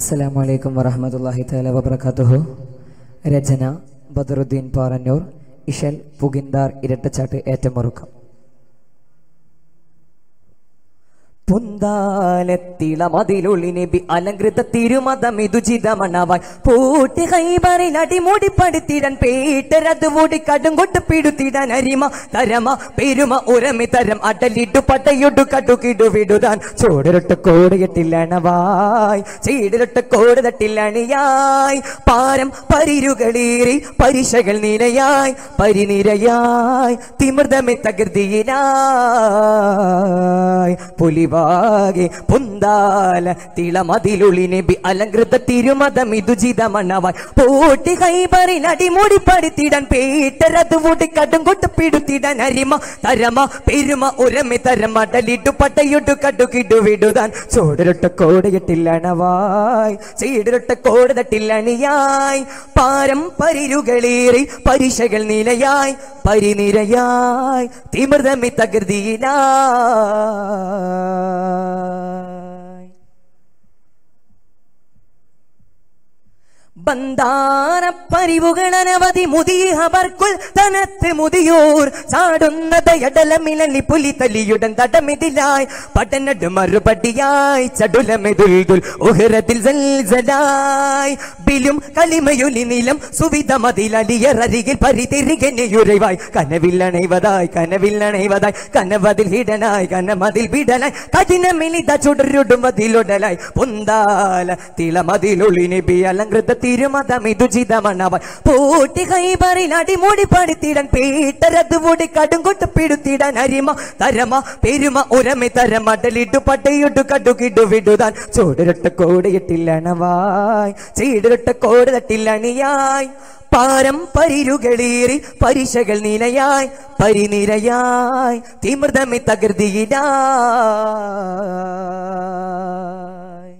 അസ്സലാമു അലൈക്കും വറഹമത്തല്ലാഹി തആല വബറകാതുഹു രചന ബദറുദ്ദീൻ പാറന്നൂർ ഇഷൽ പുകിന്താർ ഇരട്ടച്ചാട്ട് ഏറ്റമുറുക്കം പുന്താലത്തിളമതിലുള്ളി നബി അലങ്കൃത തിരുമതമിതുചിതമണവായി പൂട്ടി കൈബറിൽ അടിമുടിപ്പെടുത്തിടാൻ പേട്ടരത് മൂടി കടും കൊട്ട് പിടുത്തിടാൻ അരിമ തരമ പെരുമ ഉരമി തരം അടലിട്ടു പട്ടയൊട്ടു കടുകിടു വിടുതാൻ ചോടരൊട്ട് കോടയട്ടില്ലണവായി ചീടരൊട്ട് കോട് തട്ടില്ലണിയായി പാരം പരിരുകളേറി പരിശകൾ നിരയായി പരിനിരയായി തിമൃതമെ തകൃതിയിലായി പുലിവാകെ പുന്താല തിളമതിലുള്ളി നബി അലങ്കൃത തിരുമതം ഇതുചിതമണവായി പോട്ടി കൈപറിൽ അടിമുടിപ്പെടുത്തിടാൻ പേട്ടരത് കൂടി കടും കൊട്ട് പിടുത്തിടാൻ അരിമ തരമ പെരുമ ഉരമി തരം അടലിട്ടു പട്ടയൊട്ടു കടുകിടു വിടുതാൻ ചോടരൊട്ട കോടയട്ടില്ലണവായി ചീടരൊട്ട കോട് തട്ടില്ലണിയായി പാരം പരിരുകളേറി പരിശകൾ നിലയായി പരിനിരയായി തിമൃതമി തകൃതിയിലായി ബന്ധാരപ്പരിവുകൾ അനവധി മുതിയവർക്കുൾ തനത്ത് മുതിയോർ ചാടുന്നത് എടലമിലി പുലി തലിയുടൻ തടമിതിലായി പടനട് മറുപടിയായി ചടുലമെതുൽകുൽ ഉഹ്റത്തിൽ സൽസലായി ബിലും കളിമയൊലി നിലം സുവിധമതിലലിയറികിൽ പരിതിരികനെയുരവായി കനവില്ലണൈവതായി കനവില്ലണൈവതായി കനവതിൽ ഹിടനായി കനമതിൽ വിടലായി കഠിനമിലിത ചുടരുടുമതിലൊടലായി പൊന്താല തിളമതിലുള്ളി നബി അലങ്കൃത തിരുമതം ഇതുചിതമണവായി പൂട്ടി കൈപറിൽ അടിമുടിപ്പെടുത്തിടാൻ പേട്ടരത് കൂടി കടുംകൊട്ട് പിടുത്തിടാൻ അരിമ തരമ പെരുമ ഉരമി തരം അടലിട്ടു പട്ടയിട്ടു കടുകിടു വിടുതാൻ ചൂടരൊട്ട കോടയിട്ടില്ലണവായി ചീടരൊട്ട കോട് തട്ടില്ലണിയായി പാരം പരിരുകളേറി പരിശകൾ നിലയായി പരിനിരയായി തിമൃതമി തകൃതിയിലായി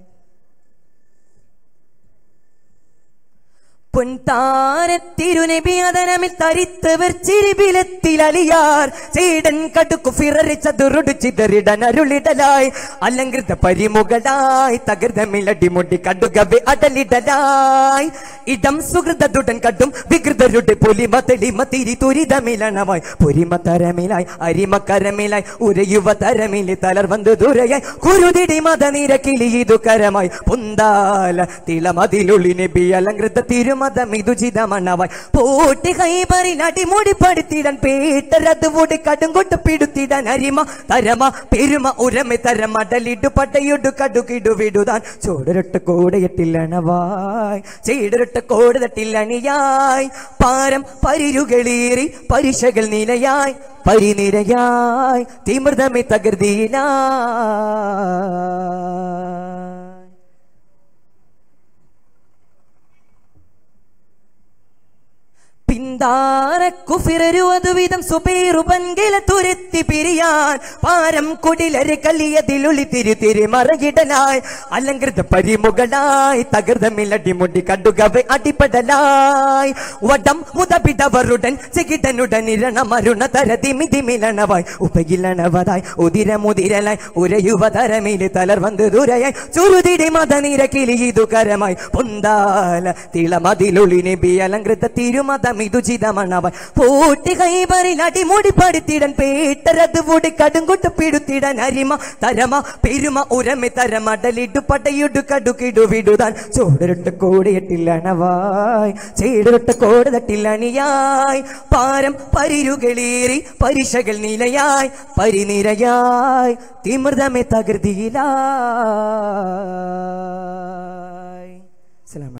പൊൻതാരത്തിരുനബി അതനമിൽ തരിത്തവർ ചിരിബിലത്തിൽ അലിയാർ ചേടൻ കടുക്കു ഫിററി ചതുറുടു ചിതറിടൻ അരുളിടലായി അലങ്കൃത പരിമുകളായി തകൃതമിലടിമുടി കടുകവെ അടലിടലായി ഇടം സുഹൃതതുടൻ കടും വികൃതരുടെ പൊലിമ തെളിമ തിരി തുരിതമിലണവായി പൊരിമ തരമിലായി അരിമ കരമിലായി ഉരയുവ തരമിലെ തലർ വന്ന് ദുരയായി കുരുതിടി മത നിരക്കിളി ഇതു കരമായി പുന്താല തിളമതിലുള്ളി നബി അലങ്കൃത തിരുമതം ഇതുചിതമണവായി പൂട്ടി കൈപറിൽ അടിമുടിപ്പെടുത്തിടാൻ പേട്ടരത് കൂടി കടുംകൊട്ട് പിടുത്തിടാൻ അരിമ തരമ പെരുമ ഉരമി തരം അടലിട്ടു പട്ടയൊട്ടു കടുകിടു വിടുതാൻ ചോടരൊട്ട് കോടയട്ടില്ലണവായി ചീടരൊട്ട് കോട് തട്ടില്ലണിയായി പാരം പരിരുകളേറി പരിശകൾ നിലയായി പരിനിരയായി തിമൃതമി തകൃതിയിലായി പിന്താരക്കുഫിറരുവതുവിധം സുപേറുപൻകില തുരത്തി പിരിയാൻ പാരം കുടിലരെ കളിയതിലുള്ളി തിരി തിരി മറകിടലായി അലങ്കൃത പരിമുകളായി തകൃതമില്ലടിമുടി കടുകവെ അടിപടലായി വടം മുതപിടവരുടൻ ചികിടനുടൻ ഇരണമരുണ തരതിമി തിമിലണവായി ഉപയിലണവതായി ഉതിരമുതിരലായി ഉരയുവതരമില് തലർ വന്ന് ദുരയായി ചുരുതിടി മതനിര കിളി ഇതു കരമായി പൊന്താല തിളമതിലുള്ളി നബി അലങ്കൃത തിരുമതം ഇതുചിതമണവായി പൂട്ടി കൈപറിൽ അടിമുടിപ്പെടുത്തിടാൻ പേട്ടരത് കൂടി കടുംകൊട്ട് പിടുത്തിടാൻ അരിമ തരമ പെരുമ ഉരമി തരം അടലിട്ടു പടയിട്ടു കടുകിടു വിടുതാൻ ചോടരൊട്ട് കോടിയിട്ടില്ലണവായി ചേടരൊട്ട് കോട് തട്ടില്ലണിയായി പാരം പരിരുകളേറി പരിശകൾ നിലയായി പരിനിരയായി തിമൃതമെ തകൃതിയിലായി